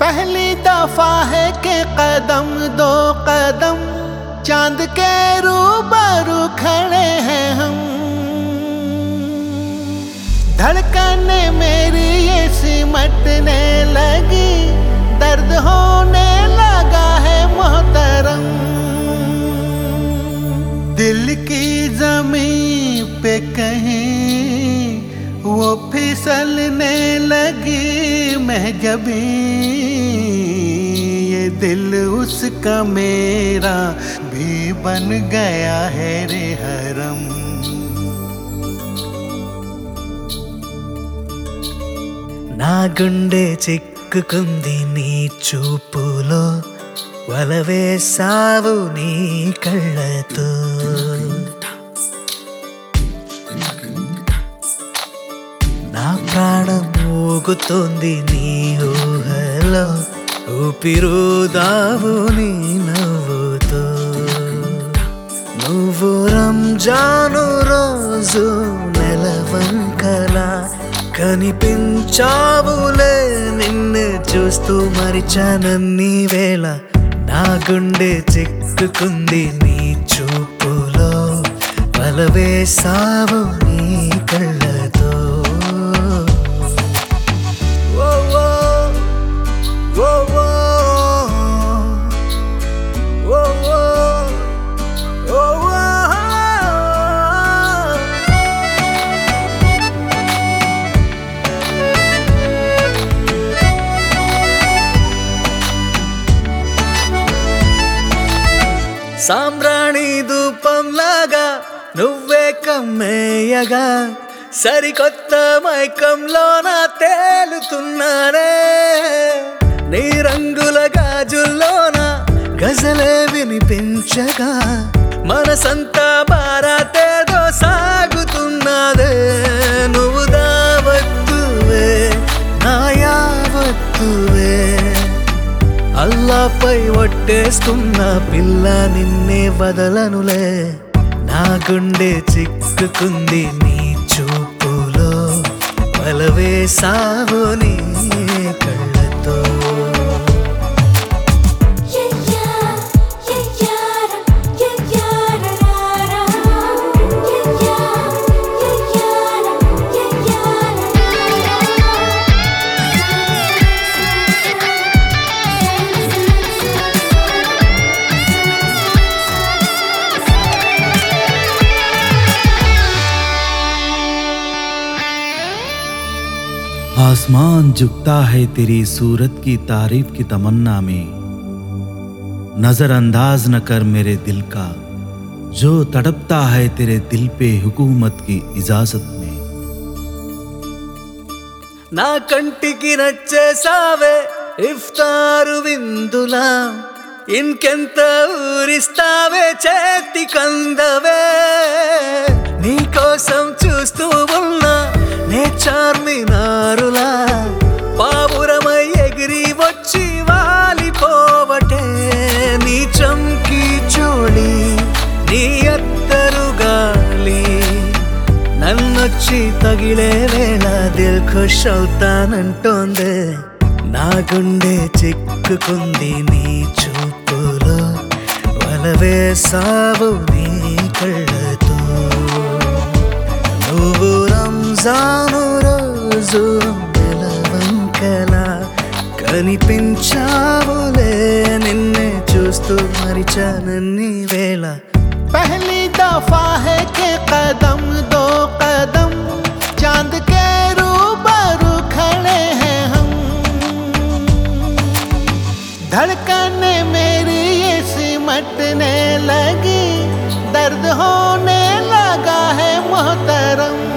पहली दफा है कि कदम दो कदम चांद के रूबरू खड़े हैं हम धड़कने मेरी ये सिमटने लगी दर्द होने लगा है मोहतरम दिल की जमीन पे कहीं वो फिसलने लगी मैं जबी ये दिल उसका मेरा भी बन गया है रे हरम నా గుండె చిక్కుకుంది నీ చూపులో వలవేసావు నీ కళ్ళతో నా ప్రాణం ఊగుతోంది నీ ఊహలో ఊపిరుదావు నీ నవ్వుతో నువ్వు రంజాను రోజు నెలవంకలా కనిపించావులే నిన్ను చూస్తూ మరిచానన్ని వేళ నా గుండె చిక్కుకుంది నీ చూపులో వలవేసావు నీ కళ్ళతో ఓ ఓ, ఓ ఓ, ఓ ఓ, ఓ ఓ. సాంబ్రాణి ధూపంలాగా నువ్వే కమ్మేయగా సరికొత్త మైకంలోన తేలుతున్నానే నీ రంగుల గాజుల్లోన గజలే వినిపించగా మనసంతా భారతేదో సాగుతున్నదే నువ్వు దావత్తువే నా యావత్తువే అల్లాపై ఒట్టేస్తున్న పిల్ల నిన్నే వదలనులే నా గుండె చిక్కుకుంది నీ చూపులో బలవేసావు నీ కళ్ళతో आसमान झुकता है तेरी सूरत की तारीफ की तमन्ना में नजरअंदाज न कर मेरे दिल का जो तड़पता है तेरे दिल पे हुकूमत की इजाजत में నా కంటికి నచ్చేసావే ఇఫ్తారు విందులా ఇంకెంత ఊరిస్తావే చేతి కందవే నీకోసం చూస్తూ ఉన్నా నే చార్మినారులా పావురమై ఎగిరి వచ్చి వాలిపోవటే నీ చంకి చోళి నీ అత్తరు గాలి నన్నొచ్చి తగిలే వేళ దిల్ ఖుష్ అవుతానంటోంది నా గుండె చిక్కుకుంది నీ చూపులో వలవేసావు నీ కళ్ళతో నువ్వు రంజాను రోజు నెలవంకలా కనిపించావులే నిన్నే చూస్తూ మరిచానన్ని వేళ पहली दफा है कि कदम दो कदम चांद के रूबरू खड़े हैं हम धड़कने मेरी ये सिमटने लगी दर्द होने लगा है मोहतरम